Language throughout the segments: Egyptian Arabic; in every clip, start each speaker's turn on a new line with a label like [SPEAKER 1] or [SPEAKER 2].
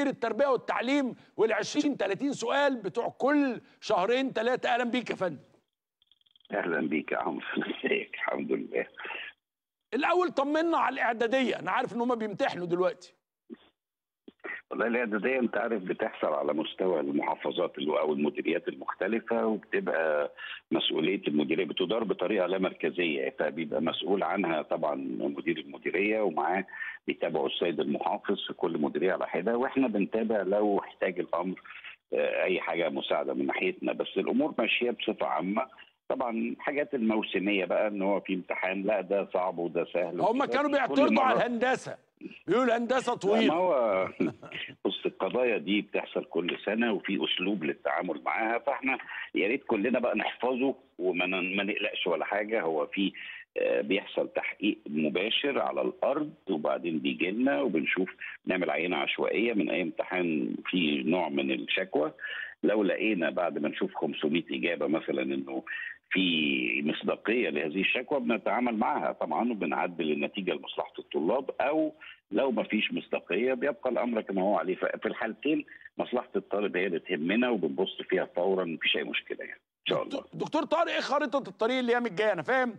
[SPEAKER 1] وزير التربيه والتعليم وال20 30 سؤال بتوع كل شهرين ثلاثه اهلا بيك يا فندم
[SPEAKER 2] اهلا بيك يا عمرو ازيك الحمد لله
[SPEAKER 1] الاول طمنا على الاعداديه انا عارف ان هم بيمتحنوا دلوقتي
[SPEAKER 2] والله الاعداديه انت عارف بتحصل على مستوى المحافظات اللي- او المديريات المختلفه وبتبقى مسؤوليه المديريه بتدار بطريقه لا مركزيه فبيبقى مسؤول عنها طبعا مدير المديريه ومعاه بيتابعوا السيد المحافظ في كل مديريه على حده واحنا بنتابع لو احتاج الامر آه، اي حاجه مساعده من ناحيتنا بس الامور ماشيه بصفه عامه طبعا حاجات الموسميه بقى ان هو في امتحان لا ده صعب وده سهل
[SPEAKER 1] هم
[SPEAKER 2] وكده.
[SPEAKER 1] كانوا
[SPEAKER 2] كل
[SPEAKER 1] بيعترضوا على
[SPEAKER 2] مرة-
[SPEAKER 1] الهندسه بيقولوا الهندسه
[SPEAKER 2] لا، ما
[SPEAKER 1] طويله
[SPEAKER 2] هو بص القضايا دي بتحصل كل سنه وفي اسلوب للتعامل معاها فاحنا يا ريت كلنا بقى نحفظه وما ن- ما نقلقش ولا حاجه هو في آه، بيحصل تحقيق مباشر على الارض وبعدين بيجي لنا وبنشوف نعمل عينه عشوائيه من اي امتحان في نوع من الشكوى لو لقينا بعد ما نشوف 500 اجابه مثلا انه في مصداقيه لهذه الشكوى بنتعامل معها طبعا وبنعدل النتيجه لمصلحه الطلاب او لو ما فيش مصداقيه بيبقى الامر كما هو عليه ففي الحالتين مصلحه الطالب هي اللي تهمنا وبنبص فيها فورا مفيش اي مشكله يعني ان شاء الله
[SPEAKER 1] دكتور- دكتور طارق ايه خريطه الطريق الايام الجايه انا فاهم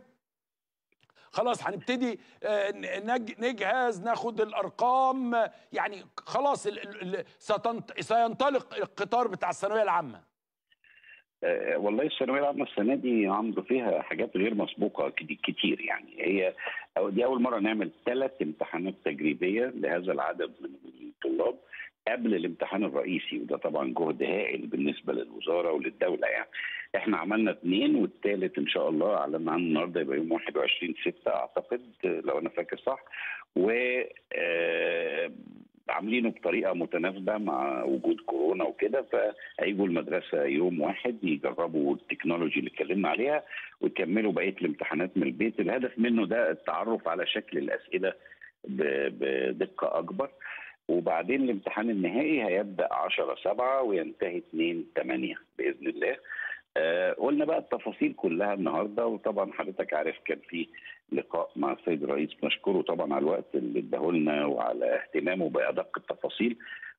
[SPEAKER 1] خلاص هنبتدي آه، ن- نج- نجهز ناخد الارقام آه، يعني خلاص ال- ال- ال- ستنط- سينطلق القطار بتاع الثانويه العامه
[SPEAKER 2] آه، والله الثانويه العامه السنه دي يا عمرو فيها حاجات غير مسبوقه كت- كتير يعني هي أو دي اول مره نعمل ثلاث امتحانات تجريبيه لهذا العدد من الطلاب قبل الامتحان الرئيسي وده طبعا جهد هائل بالنسبه للوزاره وللدوله يعني احنا عملنا اثنين والثالث ان شاء الله اعلنا عنه النهارده يبقى يوم 21 6 اعتقد آه، لو انا فاكر صح و آه، عاملينه بطريقه متناسبه مع وجود كورونا وكده فهيجوا المدرسه يوم واحد يجربوا التكنولوجي اللي اتكلمنا عليها ويكملوا بقيه الامتحانات من البيت الهدف منه ده التعرف على شكل الاسئله ب- بدقه اكبر وبعدين الامتحان النهائي هيبدا 10 7 وينتهي 2 8 باذن الله آه قلنا بقى التفاصيل كلها النهارده وطبعا حضرتك عارف كان في لقاء مع السيد الرئيس بنشكره طبعا على الوقت اللي اداهولنا وعلى اهتمامه بادق التفاصيل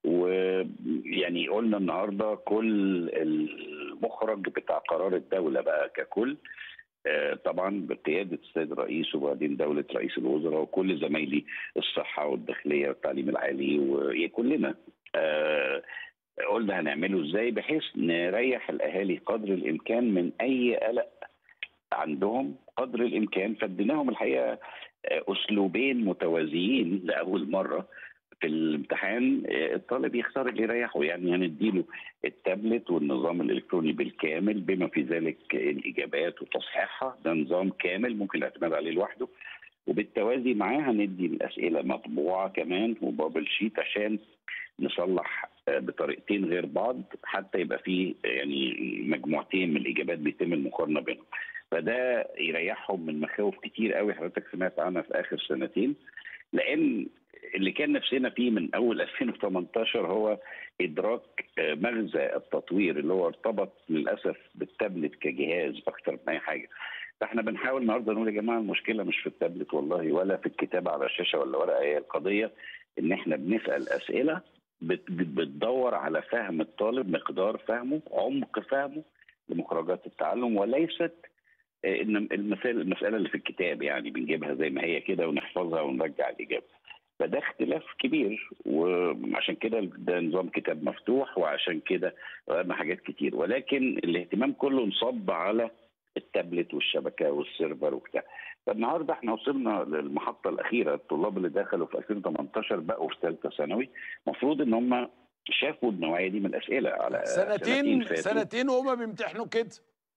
[SPEAKER 2] ويعني قلنا النهارده كل المخرج بتاع قرار الدوله بقى ككل آه، طبعا بقياده السيد الرئيس وبعدين دوله رئيس الوزراء وكل زمايلي الصحه والداخليه والتعليم العالي وكلنا آه، قلنا هنعمله ازاي بحيث نريح الاهالي قدر الامكان من اي قلق عندهم قدر الامكان فاديناهم الحقيقه آه، اسلوبين متوازيين لاول مره في الامتحان آه، الطالب يختار اللي يريحه يعني هنديله التابلت والنظام الالكتروني بالكامل بما في ذلك الاجابات وتصحيحها ده نظام كامل ممكن الاعتماد عليه لوحده وبالتوازي معاه هندي الاسئله مطبوعه كمان وبابل شيت عشان نصلح آه، بطريقتين غير بعض حتى يبقى فيه يعني مجموعتين من الاجابات بيتم المقارنه بينهم فده يريحهم من مخاوف كتير قوي حضرتك سمعت عنها في اخر سنتين لان اللي كان نفسنا فيه من اول 2018 هو ادراك آه، مغزى التطوير اللي هو ارتبط للاسف بالتابلت كجهاز اكتر من اي حاجه فاحنا بنحاول النهارده نقول يا جماعه المشكله مش في التابلت والله ولا في الكتابه على الشاشه ولا ورقه هي القضيه ان احنا بنسال اسئله بت- بت- بتدور على فهم الطالب مقدار فهمه عمق فهمه لمخرجات التعلم وليست آه، ان المسائل المساله اللي في الكتاب يعني بنجيبها زي ما هي كده ونحفظها ونرجع الاجابه فده اختلاف كبير وعشان كده ده نظام كتاب مفتوح وعشان كده غيرنا حاجات كتير ولكن الاهتمام كله انصب على التابلت والشبكه والسيرفر وبتاع فالنهارده احنا وصلنا للمحطه الاخيره الطلاب اللي دخلوا في 2018 بقوا في ثالثه ثانوي المفروض ان هم شافوا النوعيه دي من الاسئله على
[SPEAKER 1] سنتين
[SPEAKER 2] فاتوا.
[SPEAKER 1] سنتين وهما بيمتحنوا كده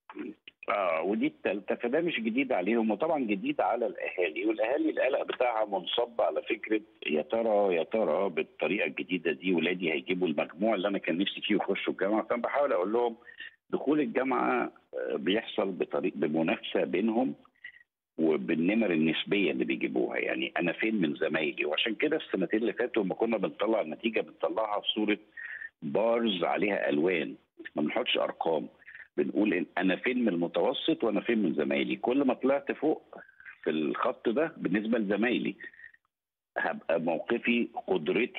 [SPEAKER 2] اه ودي الثالثه فده مش جديد عليهم وطبعا جديد على الاهالي والاهالي القلق بتاعها منصب على فكره يا ترى يا ترى بالطريقه الجديده دي ولادي هيجيبوا المجموع اللي انا كان نفسي فيه ويخشوا الجامعه فانا بحاول اقول لهم دخول الجامعه آه، بيحصل بطريق بمنافسه بينهم وبالنمر النسبيه اللي بيجيبوها يعني انا فين من زمايلي وعشان كده السنتين اللي فاتوا لما كنا بنطلع النتيجه بنطلعها في صوره بارز عليها الوان ما بنحطش ارقام بنقول إن انا فين من المتوسط وانا فين من زمايلي كل ما طلعت فوق في الخط ده بالنسبه لزمايلي هبقى موقفي قدرتي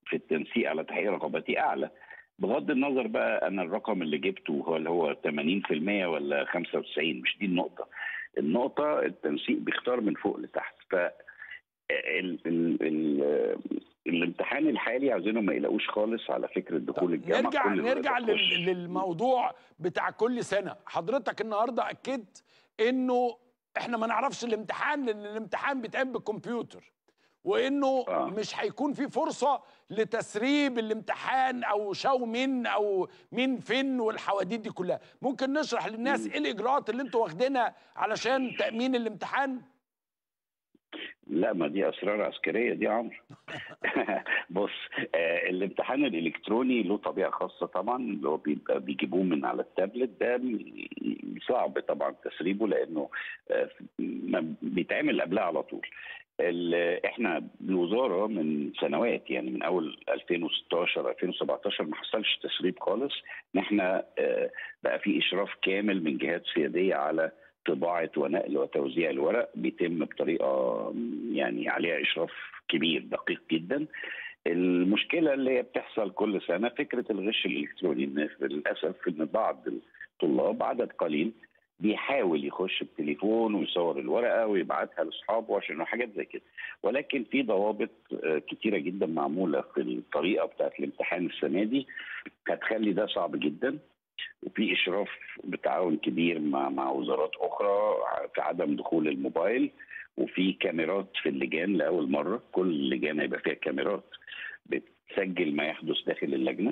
[SPEAKER 2] في التنسيق على تحقيق رغباتي اعلى بغض النظر بقى انا الرقم اللي جبته هو اللي هو 80% ولا 95 مش دي النقطه النقطه التنسيق بيختار من فوق لتحت ف ال ال ال الامتحان الحالي عايزينهم ما يلاقوش خالص على فكره دخول الجامعه
[SPEAKER 1] نرجع
[SPEAKER 2] كل الولاد
[SPEAKER 1] نرجع
[SPEAKER 2] هتخش.
[SPEAKER 1] لل- للموضوع بتاع كل سنه حضرتك النهارده اكدت انه احنا ما نعرفش الامتحان لان الامتحان بيتعمل بالكمبيوتر وانه
[SPEAKER 2] آه.
[SPEAKER 1] مش هيكون في فرصه لتسريب الامتحان او شو من او مين فين والحواديت دي كلها ممكن نشرح للناس ايه الاجراءات اللي انتوا واخدينها علشان تامين الامتحان
[SPEAKER 2] لا ما دي اسرار عسكريه دي يا عمرو بص آه الامتحان الالكتروني له طبيعه خاصه طبعا اللي هو بيبقى بيجيبوه من على التابلت ده م- صعب طبعا تسريبه لانه آه ما بيتعمل قبلها على طول ال- احنا الوزاره من سنوات يعني من اول 2016 2017 ما حصلش تسريب خالص ان احنا آه، بقى في اشراف كامل من جهات سياديه على طباعه ونقل وتوزيع الورق بيتم بطريقه يعني عليها اشراف كبير دقيق جدا المشكله اللي هي بتحصل كل سنه فكره الغش الالكتروني إن للاسف ان بعض الطلاب عدد قليل بيحاول يخش بتليفون ويصور الورقه ويبعتها لاصحابه عشان حاجات زي كده ولكن في ضوابط آه، كتيره جدا معموله في الطريقه بتاعت الامتحان السنه دي هتخلي ده صعب جدا وفي اشراف بتعاون كبير مع مع وزارات اخرى في عدم دخول الموبايل وفي كاميرات في اللجان لاول مره كل لجان هيبقى فيها كاميرات بتسجل ما يحدث داخل اللجنه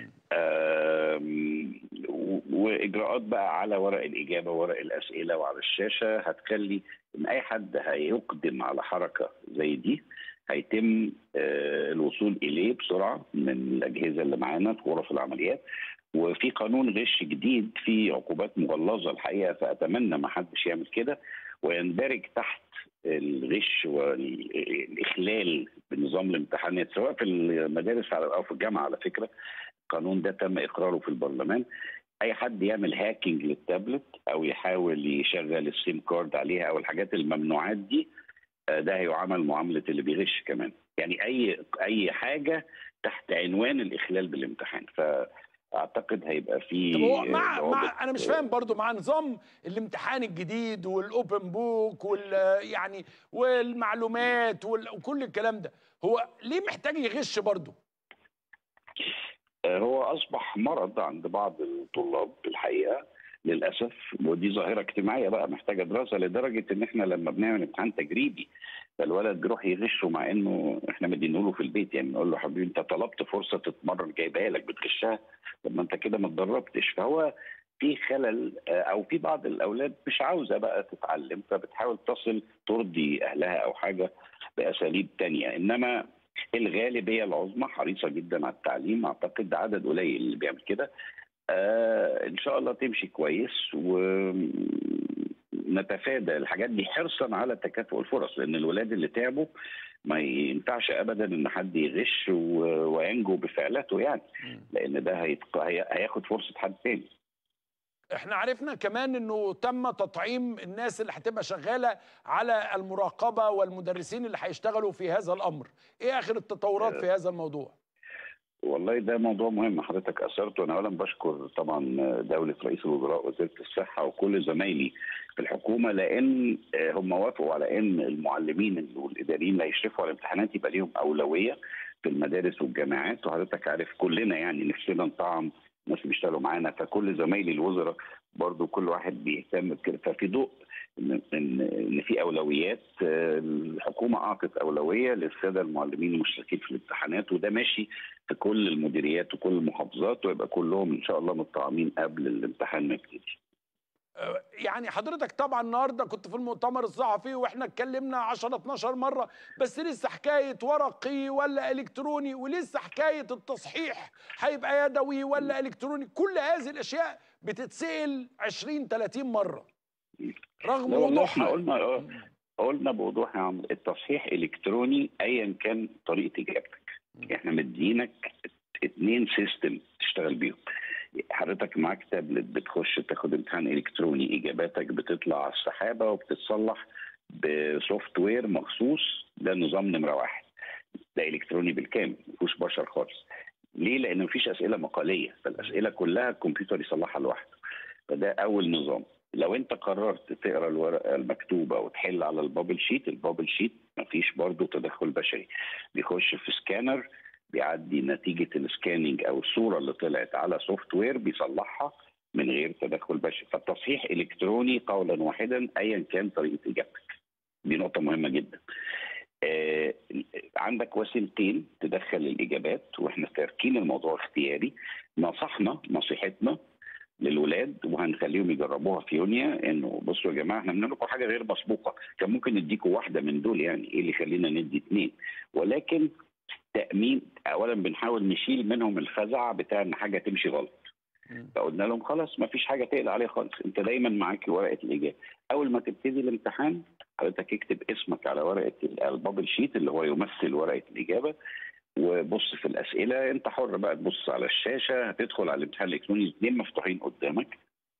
[SPEAKER 2] آم، و- واجراءات بقى على ورق الاجابه ورق الاسئله وعلى الشاشه هتخلي ان اي حد هيقدم على حركه زي دي هيتم آه، الوصول اليه بسرعه من الاجهزه اللي معانا في غرف العمليات وفي قانون غش جديد فيه عقوبات مغلظه الحقيقه فاتمنى ما حدش يعمل كده ويندرج تحت الغش والاخلال بنظام الامتحانات سواء في المدارس على- او في الجامعه على فكره القانون ده تم اقراره في البرلمان اي حد يعمل هاكينج للتابلت او يحاول يشغل السيم كارد عليها او الحاجات الممنوعات دي آه، ده هيعامل معامله اللي بيغش كمان يعني اي اي حاجه تحت عنوان الاخلال بالامتحان فاعتقد هيبقى في
[SPEAKER 1] طب هو مع
[SPEAKER 2] ضوابط-
[SPEAKER 1] مع انا مش فاهم برضو مع نظام الامتحان الجديد والاوبن بوك وال يعني والمعلومات وال- وكل الكلام ده هو ليه محتاج يغش برضو
[SPEAKER 2] آه، هو اصبح مرض عند بعض الطلاب الحقيقه للاسف ودي ظاهره اجتماعيه بقى محتاجه دراسه لدرجه ان احنا لما بنعمل امتحان تجريبي فالولد بيروح يغشه مع انه احنا مدينه له في البيت يعني نقول له حبيبي انت طلبت فرصه تتمرن جايبها لك بتغشها طب ما انت كده ما اتدربتش فهو في خلل آه، او في بعض الاولاد مش عاوزه بقى تتعلم فبتحاول تصل ترضي اهلها او حاجه باساليب تانية انما الغالبيه العظمى حريصه جدا على التعليم اعتقد ده عدد قليل اللي بيعمل كده آه ان شاء الله تمشي كويس ونتفادى الحاجات دي حرصا على تكافؤ الفرص لان الولاد اللي تعبوا ما ينفعش ابدا ان حد يغش و- وينجو بفعلته يعني لان ده هيتق- هي- هياخد فرصه حد تاني
[SPEAKER 1] احنا عرفنا كمان انه تم تطعيم الناس اللي هتبقى شغاله على المراقبه والمدرسين اللي هيشتغلوا في هذا الامر ايه اخر التطورات في هذا الموضوع
[SPEAKER 2] والله ده موضوع مهم حضرتك اثرته انا اولا بشكر طبعا دوله رئيس الوزراء وزيره الصحه وكل زمايلي في الحكومه لان هم وافقوا على ان المعلمين والاداريين اللي هيشرفوا على الامتحانات يبقى ليهم اولويه في المدارس والجامعات وحضرتك عارف كلنا يعني نفسنا نطعم الناس اللي بيشتغلوا معانا فكل زمايلي الوزراء برضو كل واحد بيهتم بكده ففي ضوء ان ان إن في اولويات آه، الحكومه اعطت اولويه للساده المعلمين المشتركين في الامتحانات وده ماشي في كل المديريات وكل المحافظات ويبقى كلهم ان شاء الله متطعمين قبل الامتحان ما يبتدي.
[SPEAKER 1] آه، يعني حضرتك طبعا النهارده كنت في المؤتمر الصحفي واحنا اتكلمنا 10 12 مره بس لسه حكايه ورقي ولا الكتروني ولسه حكايه التصحيح هيبقى يدوي ولا الكتروني كل هذه الاشياء بتتسال 20 30 مره رغم
[SPEAKER 2] لا والله احنا
[SPEAKER 1] وضوحها
[SPEAKER 2] قلنا آه، قلنا بوضوح يا عم التصحيح الكتروني ايا كان طريقه اجابتك احنا مدينك اتنين سيستم تشتغل بيهم حضرتك معاك تابلت بتخش تاخد امتحان الكتروني اجاباتك بتطلع على السحابه وبتتصلح بسوفت وير مخصوص ده نظام نمره واحد ده الكتروني بالكامل ما فيهوش بشر خالص ليه لان مفيش اسئله مقاليه فالاسئله كلها الكمبيوتر يصلحها لوحده فده اول نظام لو انت قررت تقرا الورقه المكتوبه وتحل على البابل شيت البابل شيت مفيش برضه تدخل بشري بيخش في سكانر بيعدي نتيجه السكاننج او الصوره اللي طلعت على سوفت وير بيصلحها من غير تدخل بشري فالتصحيح الكتروني قولا واحدا ايا كان طريقه اجابتك دي نقطه مهمه جدا آه عندك وسيلتين تدخل الاجابات واحنا تاركين الموضوع اختياري نصحنا نصيحتنا للولاد وهنخليهم يجربوها في يونيا انه بصوا يا جماعه احنا بنقول لكم حاجه غير مسبوقه كان ممكن نديكم واحده من دول يعني ايه اللي يخلينا ندي اثنين ولكن تامين اولا بنحاول نشيل منهم الفزع بتاع ان حاجه تمشي غلط فقلنا لهم خلاص ما فيش حاجه تقلق عليها خالص انت دايما معاك ورقه الاجابه اول ما تبتدي الامتحان حضرتك اكتب اسمك على ورقه البابل شيت اللي هو يمثل ورقه الاجابه وبص في الاسئله انت حر بقى تبص على الشاشه هتدخل على الامتحان الالكتروني الاثنين مفتوحين قدامك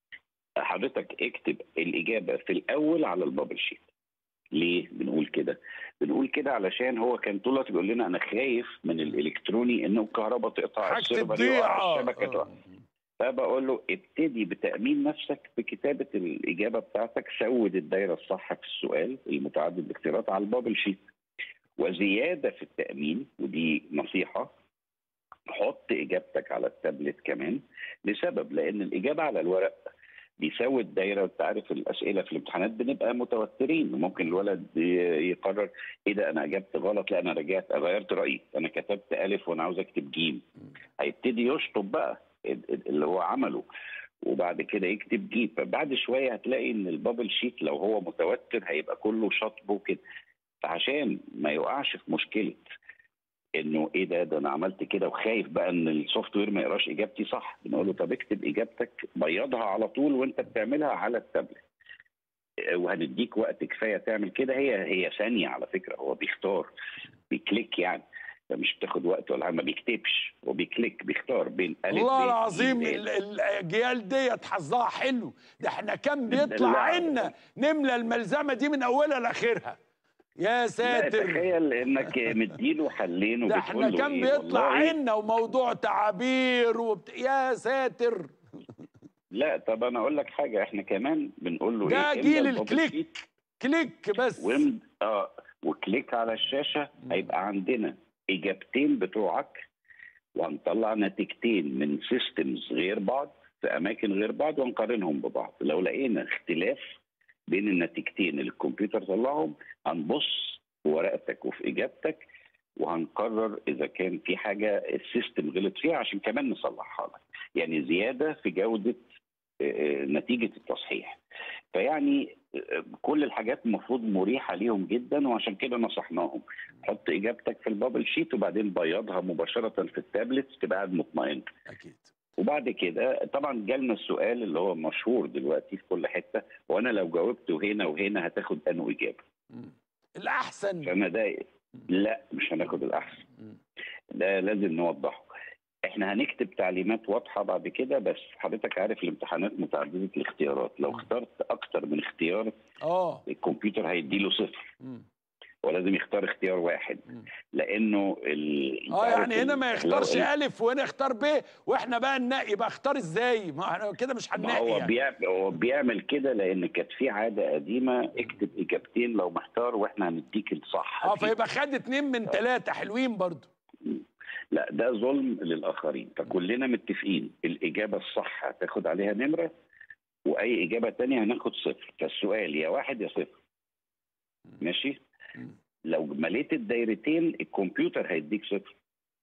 [SPEAKER 2] حضرتك اكتب الاجابه في الاول على البابل شيت ليه بنقول كده بنقول كده علشان هو كان طول الوقت بيقول لنا انا خايف من الالكتروني انه الكهرباء تقطع
[SPEAKER 1] حاجه
[SPEAKER 2] السيرفر
[SPEAKER 1] تضيع
[SPEAKER 2] يقع
[SPEAKER 1] آه،
[SPEAKER 2] الشبكه تقع
[SPEAKER 1] آه.
[SPEAKER 2] فبقول له ابتدي بتامين نفسك بكتابه الاجابه بتاعتك سود الدايره الصح في السؤال المتعدد الاختيارات على البابل شيت وزياده في التامين ودي نصيحه حط اجابتك على التابلت كمان لسبب لان الاجابه على الورق بيسود دايره انت عارف الاسئله في الامتحانات بنبقى متوترين ممكن الولد ي- يقرر ايه ده انا اجبت غلط لا انا رجعت غيرت رايي انا كتبت الف وانا عاوز اكتب جيم هيبتدي يشطب بقى ال- ال- اللي هو عمله وبعد كده يكتب جيم فبعد شويه هتلاقي ان البابل شيت لو هو متوتر هيبقى كله شطب وكده فعشان ما يقعش في مشكله انه ايه ده ده انا عملت كده وخايف بقى ان السوفت وير ما يقراش اجابتي صح بنقول له طب اكتب اجابتك بيضها على طول وانت بتعملها على التابلت آه، وهنديك وقت كفايه تعمل كده هي هي ثانيه على فكره هو بيختار بيكليك يعني فمش بتاخد وقت ولا حاجة، ما بيكتبش هو بيكليك بيختار بين الف
[SPEAKER 1] والله
[SPEAKER 2] ب،
[SPEAKER 1] العظيم
[SPEAKER 2] ج، د.
[SPEAKER 1] ال- ال- الاجيال ديت حظها حلو ده احنا كان بيطلع
[SPEAKER 2] لا.
[SPEAKER 1] عنا نملى الملزمه دي من اولها لاخرها يا
[SPEAKER 2] لا
[SPEAKER 1] ساتر
[SPEAKER 2] تخيل انك مديله حلين
[SPEAKER 1] ده
[SPEAKER 2] وبتقول
[SPEAKER 1] احنا
[SPEAKER 2] له
[SPEAKER 1] كان
[SPEAKER 2] إيه
[SPEAKER 1] بيطلع
[SPEAKER 2] والله
[SPEAKER 1] عنا وموضوع تعابير وبت... يا ساتر
[SPEAKER 2] لا طب انا اقول لك حاجه احنا كمان بنقول له
[SPEAKER 1] ده
[SPEAKER 2] ايه املى
[SPEAKER 1] جيل
[SPEAKER 2] البابل
[SPEAKER 1] الكليك.
[SPEAKER 2] شيت
[SPEAKER 1] كليك بس
[SPEAKER 2] وامد اه وكليك على الشاشه هيبقى عندنا اجابتين بتوعك وهنطلع نتيجتين من سيستمز غير بعض في اماكن غير بعض ونقارنهم ببعض لو لقينا اختلاف بين النتيجتين اللي الكمبيوتر طلعهم هنبص في ورقتك وفي اجابتك وهنقرر اذا كان في حاجه السيستم غلط فيها عشان كمان نصلحها لك يعني زياده في جوده آه، نتيجه التصحيح فيعني آه، كل الحاجات المفروض مريحه ليهم جدا وعشان كده نصحناهم حط اجابتك في البابل شيت وبعدين بيضها مباشره في التابلت تبقى قاعد مطمئن
[SPEAKER 1] اكيد
[SPEAKER 2] وبعد كده طبعا جالنا السؤال اللي هو مشهور دلوقتي في كل حته وانا لو جاوبته هنا وهنا هتاخد انه اجابه
[SPEAKER 1] مم. الاحسن
[SPEAKER 2] فانا ده لا مش هناخد الاحسن
[SPEAKER 1] مم.
[SPEAKER 2] ده لازم نوضحه احنا هنكتب تعليمات واضحه بعد كده بس حضرتك عارف الامتحانات متعدده الاختيارات لو اخترت اكتر من اختيار
[SPEAKER 1] اه
[SPEAKER 2] الكمبيوتر هيديله صفر
[SPEAKER 1] مم.
[SPEAKER 2] ولازم يختار اختيار واحد
[SPEAKER 1] مم.
[SPEAKER 2] لانه ال...
[SPEAKER 1] اه
[SPEAKER 2] عارف
[SPEAKER 1] يعني هنا
[SPEAKER 2] ال-
[SPEAKER 1] ما يختارش
[SPEAKER 2] لو-
[SPEAKER 1] الف وهنا يختار ب واحنا بقى ننقي يبقى اختار ازاي ما احنا كده مش
[SPEAKER 2] ما
[SPEAKER 1] هننقي
[SPEAKER 2] هو
[SPEAKER 1] يعني.
[SPEAKER 2] بيعمل هو بيعمل كده لان كانت في عاده قديمه اكتب اجابتين لو محتار واحنا هنديك الصح
[SPEAKER 1] اه
[SPEAKER 2] فيه.
[SPEAKER 1] فيبقى خد اتنين من ثلاثة حلوين برضو
[SPEAKER 2] لا ده ظلم للاخرين فكلنا متفقين الاجابه الصح هتاخد عليها نمره واي اجابه تانية هناخد صفر فالسؤال يا واحد يا صفر ماشي
[SPEAKER 1] مم.
[SPEAKER 2] لو مليت الدايرتين الكمبيوتر هيديك صفر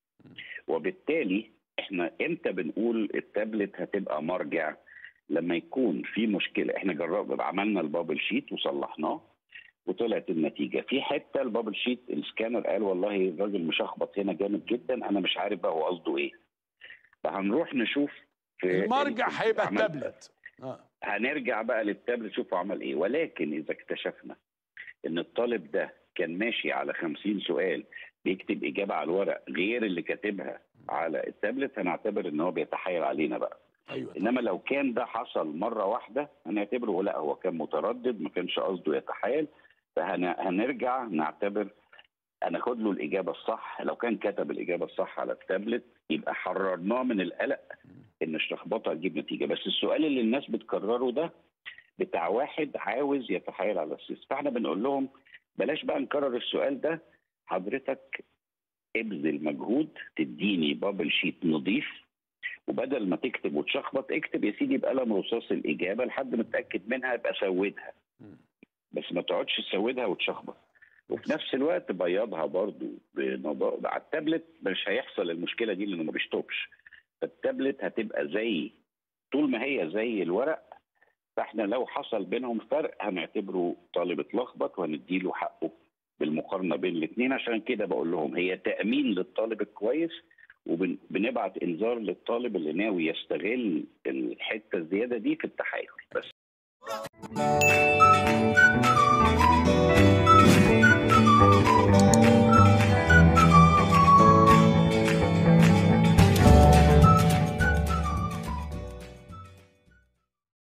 [SPEAKER 2] وبالتالي احنا امتى بنقول التابلت هتبقى مرجع لما يكون في مشكله احنا جربنا عملنا البابل شيت وصلحناه وطلعت النتيجه في حته البابل شيت السكانر قال والله الراجل مشخبط هنا جامد جدا انا مش عارف بقى هو قصده ايه فهنروح نشوف في
[SPEAKER 1] المرجع
[SPEAKER 2] ال-
[SPEAKER 1] هيبقى
[SPEAKER 2] عمل-
[SPEAKER 1] التابلت اه
[SPEAKER 2] هنرجع بقى للتابلت شوف هو عمل ايه ولكن اذا اكتشفنا ان الطالب ده كان ماشي على 50 سؤال بيكتب اجابه على الورق غير اللي كاتبها على التابلت هنعتبر ان هو بيتحايل علينا بقى
[SPEAKER 1] ايوه
[SPEAKER 2] انما لو كان ده حصل مره واحده هنعتبره لا هو كان متردد ما كانش قصده يتحايل فهنرجع نعتبر هناخد له الاجابه الصح لو كان كتب الاجابه الصح على التابلت يبقى حررناه من القلق ان الشخبطه هتجيب نتيجه بس السؤال اللي الناس بتكرره ده بتاع واحد عاوز يتحايل على السيستم فاحنا بنقول لهم بلاش بقى نكرر السؤال ده حضرتك ابذل مجهود تديني بابل شيت نظيف وبدل ما تكتب وتشخبط اكتب يا سيدي بقلم رصاص الاجابه لحد ما تتاكد منها يبقى سودها بس ما تقعدش تسودها وتشخبط وفي نفس الوقت بيضها برضو بنضا... على التابلت مش هيحصل المشكله دي لانه ما بيشطبش فالتابلت هتبقى زي طول ما هي زي الورق فاحنا لو حصل بينهم فرق هنعتبره طالب اتلخبط وهنديله حقه بالمقارنه بين الاثنين عشان كده بقول لهم هي تامين للطالب الكويس وبنبعت انذار للطالب اللي ناوي يستغل الحته الزياده دي في التحايل بس